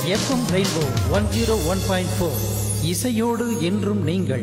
FM rainbow one zero one point four இசையோடு என்றும் நீங்கள்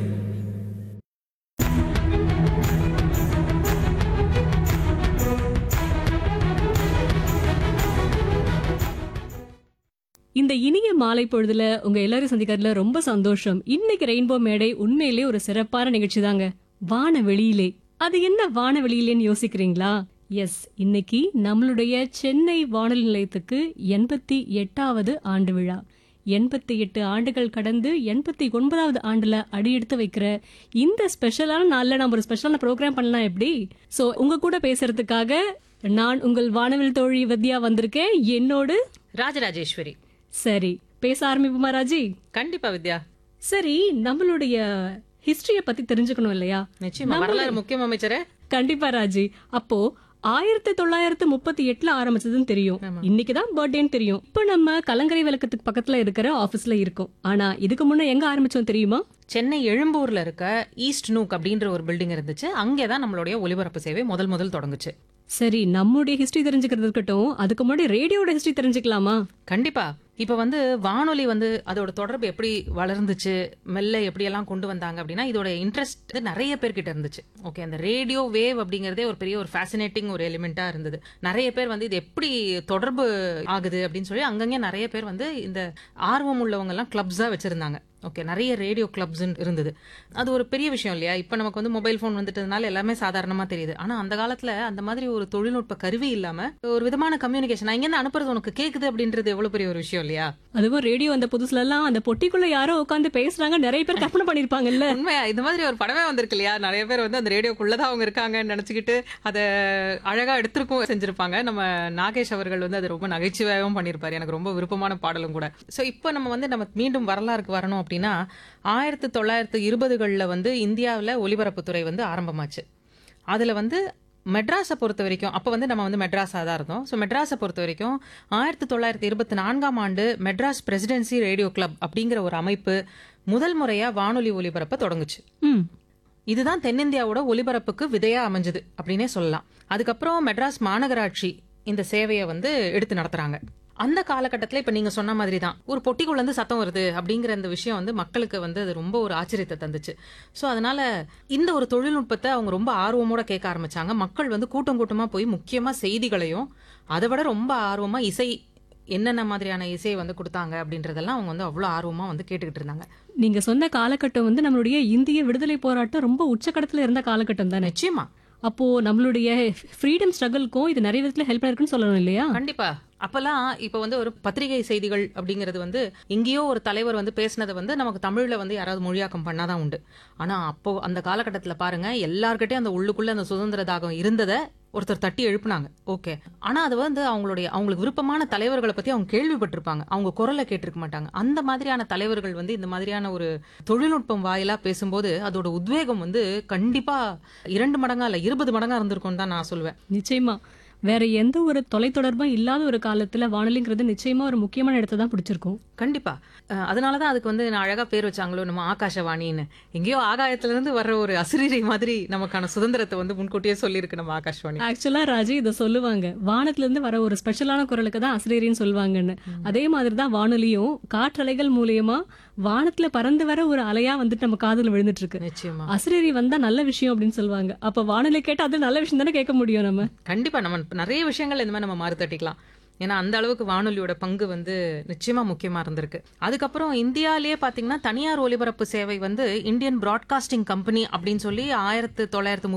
இந்த இனிய மாலை பொழுதுல உங்க எல்லாரும் சந்திக்கிறதுல ரொம்ப சந்தோஷம் இன்னைக்கு ரெயின்போ மேடை உண்மையிலே ஒரு சிறப்பான நிகழ்ச்சி தாங்க வான வெளியிலே அது என்ன வான வெளியிலேன்னு யோசிக்கிறீங்களா எஸ் இன்னைக்கு நம்மளுடைய சென்னை வானொலி நிலையத்துக்கு எண்பத்தி எட்டாவது ஆண்டு விழா எண்பத்தி எட்டு ஆண்டுகள் கடந்து எண்பத்தி ஒன்பதாவது ஆண்டுல அடியெடுத்து வைக்கிற இந்த ஸ்பெஷலான நாள்ல நம்ம ஒரு ஸ்பெஷலான ப்ரோக்ராம் பண்ணலாம் எப்படி சோ உங்க கூட பேசுறதுக்காக நான் உங்கள் வானவில் தோழி வித்யா வந்திருக்கேன் என்னோடு ராஜராஜேஸ்வரி சரி பேச ஆரம்பிப்போமா ராஜி கண்டிப்பா வித்யா சரி நம்மளுடைய ஹிஸ்டரிய பத்தி தெரிஞ்சுக்கணும் இல்லையா நிச்சயமா வரலாறு முக்கியம் அமைச்சரே கண்டிப்பா ராஜி அப்போ ஆயிரத்தி தொள்ளாயிரத்து முப்பத்தி எட்டுல ஆரம்பிச்சதுன்னு தெரியும் இன்னைக்குதான் பர்த்டேன்னு தெரியும் இப்ப நம்ம கலங்கரை விளக்கத்துக்கு பக்கத்துல இருக்கிற ஆபீஸ்ல இருக்கோம் ஆனா இதுக்கு முன்ன எங்க ஆரம்பிச்சோம் தெரியுமா சென்னை எழும்பூர்ல இருக்க ஈஸ்ட் நூக் அப்படின்ற ஒரு பில்டிங் இருந்துச்சு அங்கேதான் நம்மளுடைய ஒலிபரப்பு சேவை முதல் முதல் தொடங்குச்சு சரி நம்மளுடைய ஹிஸ்டரி தெரிஞ்சுக்கிறது இருக்கட்டும் அதுக்கு முன்னாடி ரேடியோட ஹிஸ்டரி தெரிஞ்சுக்கலாமா கண்டிப்பா இப்ப வந்து வானொலி வந்து அதோட தொடர்பு எப்படி வளர்ந்துச்சு மெல்ல எப்படி எல்லாம் கொண்டு வந்தாங்க அப்படின்னா இதோட இன்ட்ரெஸ்ட் நிறைய பேர்கிட்ட இருந்துச்சு ஓகே அந்த ரேடியோ வேவ் அப்படிங்கறதே ஒரு பெரிய ஒரு ஃபேசினேட்டிங் ஒரு எலிமெண்டா இருந்தது நிறைய பேர் வந்து இது எப்படி தொடர்பு ஆகுது அப்படின்னு சொல்லி அங்கங்க நிறைய பேர் வந்து இந்த ஆர்வம் உள்ளவங்க எல்லாம் கிளப்ஸா வச்சிருந்தாங்க ஓகே நிறைய ரேடியோ கிளப்ஸ் இருந்தது அது ஒரு பெரிய விஷயம் இல்லையா இப்போ நமக்கு வந்து மொபைல் ஃபோன் வந்துட்டதுனால எல்லாமே சாதாரணமா தெரியுது ஆனா அந்த காலத்துல அந்த மாதிரி ஒரு தொழில்நுட்ப கருவி இல்லாம ஒரு விதமான கம்யூனிகேஷன் நான் இங்க அனுப்புறது உனக்கு கேக்குது அப்படின்றது எவ்வளவு பெரிய ஒரு விஷயம் இல்லையா அதுவும் ரேடியோ அந்த புதுசுல எல்லாம் அந்த பொட்டிக்குள்ள யாரோ உட்காந்து பேசுறாங்க நிறைய பேர் கற்பனை பண்ணிருப்பாங்கல்ல உண்மையா இந்த மாதிரி ஒரு படமே வந்திருக்கு இல்லையா நிறைய பேர் வந்து அந்த ரேடியோக்குள்ளதான் அவங்க இருக்காங்கன்னு நினைச்சுக்கிட்டு அதை அழகா எடுத்திருக்கும் செஞ்சிருப்பாங்க நம்ம நாகேஷ் அவர்கள் வந்து அது ரொம்ப நகைச்சுவையாகவும் பண்ணியிருப்பாரு எனக்கு ரொம்ப விருப்பமான பாடலும் கூட சோ இப்போ நம்ம வந்து நம்ம மீண்டும் வரலாறுக்கு வரணும் அப்படின்னா ஆயிரத்தி தொள்ளாயிரத்து இருபதுகளில் வந்து இந்தியாவில் ஒலிபரப்புத்துறை வந்து ஆரம்பமாச்சு அதுல வந்து மெட்ராஸை பொறுத்த வரைக்கும் அப்போ வந்து நம்ம வந்து மெட்ராஸாக தான் இருந்தோம் ஸோ மெட்ராஸை பொறுத்த வரைக்கும் ஆயிரத்தி தொள்ளாயிரத்தி இருபத்தி நான்காம் ஆண்டு மெட்ராஸ் பிரசிடென்சி ரேடியோ கிளப் அப்படிங்கிற ஒரு அமைப்பு முதல் முறையா வானொலி ஒலிபரப்ப தொடங்குச்சு ம் இதுதான் தென்னிந்தியாவோட ஒலிபரப்புக்கு விதையா அமைஞ்சது அப்படின்னே சொல்லலாம் அதுக்கப்புறம் மெட்ராஸ் மாநகராட்சி இந்த சேவையை வந்து எடுத்து நடத்துறாங்க அந்த காலகட்டத்தில் இப்ப நீங்க சொன்ன மாதிரி தான் ஒரு பொட்டிக்குள்ள இருந்து சத்தம் வருது அப்படிங்கிற அந்த விஷயம் வந்து மக்களுக்கு வந்து அது ரொம்ப ஒரு ஆச்சரியத்தை தந்துச்சு ஸோ அதனால இந்த ஒரு தொழில்நுட்பத்தை அவங்க ரொம்ப ஆர்வமோட கேட்க ஆரம்பிச்சாங்க மக்கள் வந்து கூட்டம் கூட்டமா போய் முக்கியமா செய்திகளையும் அதை விட ரொம்ப ஆர்வமா இசை என்னென்ன மாதிரியான இசையை வந்து கொடுத்தாங்க அப்படின்றதெல்லாம் அவங்க வந்து அவ்வளோ ஆர்வமா வந்து கேட்டுக்கிட்டு இருந்தாங்க நீங்க சொன்ன காலகட்டம் வந்து நம்மளுடைய இந்திய விடுதலை போராட்டம் ரொம்ப உச்சக்கட்டத்துல இருந்த காலகட்டம் தானே நிச்சயமா அப்போ நம்மளுடைய ஃப்ரீடம் ஸ்ட்ரகிள்க்கும் இது நிறைய விதத்துல ஹெல்ப் பண்ணிருக்குன்னு சொல்லணும் இல்லையா கண்டிப்பா அப்பெல்லாம் இப்ப வந்து ஒரு பத்திரிகை செய்திகள் அப்படிங்கிறது வந்து எங்கேயோ ஒரு தலைவர் வந்து பேசினதை வந்து நமக்கு தமிழ்ல வந்து யாராவது மொழியாக்கம் பண்ணாதான் உண்டு ஆனா அப்போ அந்த காலகட்டத்துல பாருங்க எல்லார்கிட்டயும் அந்த உள்ளுக்குள்ள அந்த சுதந்திர தாகம் இருந்ததை ஒருத்தர் தட்டி எழுப்புனாங்க ஓகே ஆனா அது வந்து அவங்களுடைய அவங்களுக்கு விருப்பமான தலைவர்களை பத்தி அவங்க கேள்விப்பட்டிருப்பாங்க அவங்க குரலை கேட்டிருக்க மாட்டாங்க அந்த மாதிரியான தலைவர்கள் வந்து இந்த மாதிரியான ஒரு தொழில்நுட்பம் வாயிலா பேசும்போது அதோட உத்வேகம் வந்து கண்டிப்பா இரண்டு மடங்கா இல்ல இருபது மடங்கா இருந்திருக்கும் தான் நான் சொல்லுவேன் நிச்சயமா வேற எந்த ஒரு தொலைத்தொடர்பும் இல்லாத ஒரு காலத்துல வானொலிங்கிறது நிச்சயமா ஒரு முக்கியமான இடத்தை தான் பிடிச்சிருக்கும் கண்டிப்பா அஹ் அதனாலதான் அதுக்கு வந்து நான் அழகா பேர் வச்சாங்களோ நம்ம ஆகாஷவாணின்னு எங்கேயோ ஆகாயத்துல இருந்து வர்ற ஒரு அசிரீரை மாதிரி நமக்கான சுதந்திரத்தை வந்து முன்கூட்டியே சொல்லியிருக்கு நம்ம ஆகாஷவாணி ஆக்சுவலா ராஜி இதை சொல்லுவாங்க வானத்துல இருந்து வர ஒரு ஸ்பெஷலான குரலுக்கு தான் அசிரியரின்னு சொல்லுவாங்கன்னு அதே மாதிரி தான் வானொலியும் காற்றலைகள் மூலியமா வானத்துல பறந்து வர ஒரு அலையா வந்துட்டு நம்ம காதுல விழுந்துட்டு இருக்கு நிச்சயமா அசிரியரி வந்தா நல்ல விஷயம் அப்படின்னு சொல்லுவாங்க அப்ப வானொலி கேட்டா அது நல்ல விஷயம் தானே கேட்க முடியும் நம்ம கண்டிப்பா நம்ம நிறைய விஷயங்கள் இந்த மாதிரி நம்ம மாறு தட்டிக்கலாம் ஏன்னா அந்த அளவுக்கு வானொலியோட பங்கு வந்து நிச்சயமா முக்கியமா இருந்திருக்கு அதுக்கப்புறம் இந்தியாலேயே பாத்தீங்கன்னா தனியார் ஒலிபரப்பு சேவை வந்து இந்தியன் பிராட்காஸ்டிங் கம்பெனி அப்படின்னு சொல்லி ஆயிரத்து தொள்ளாயிரத்து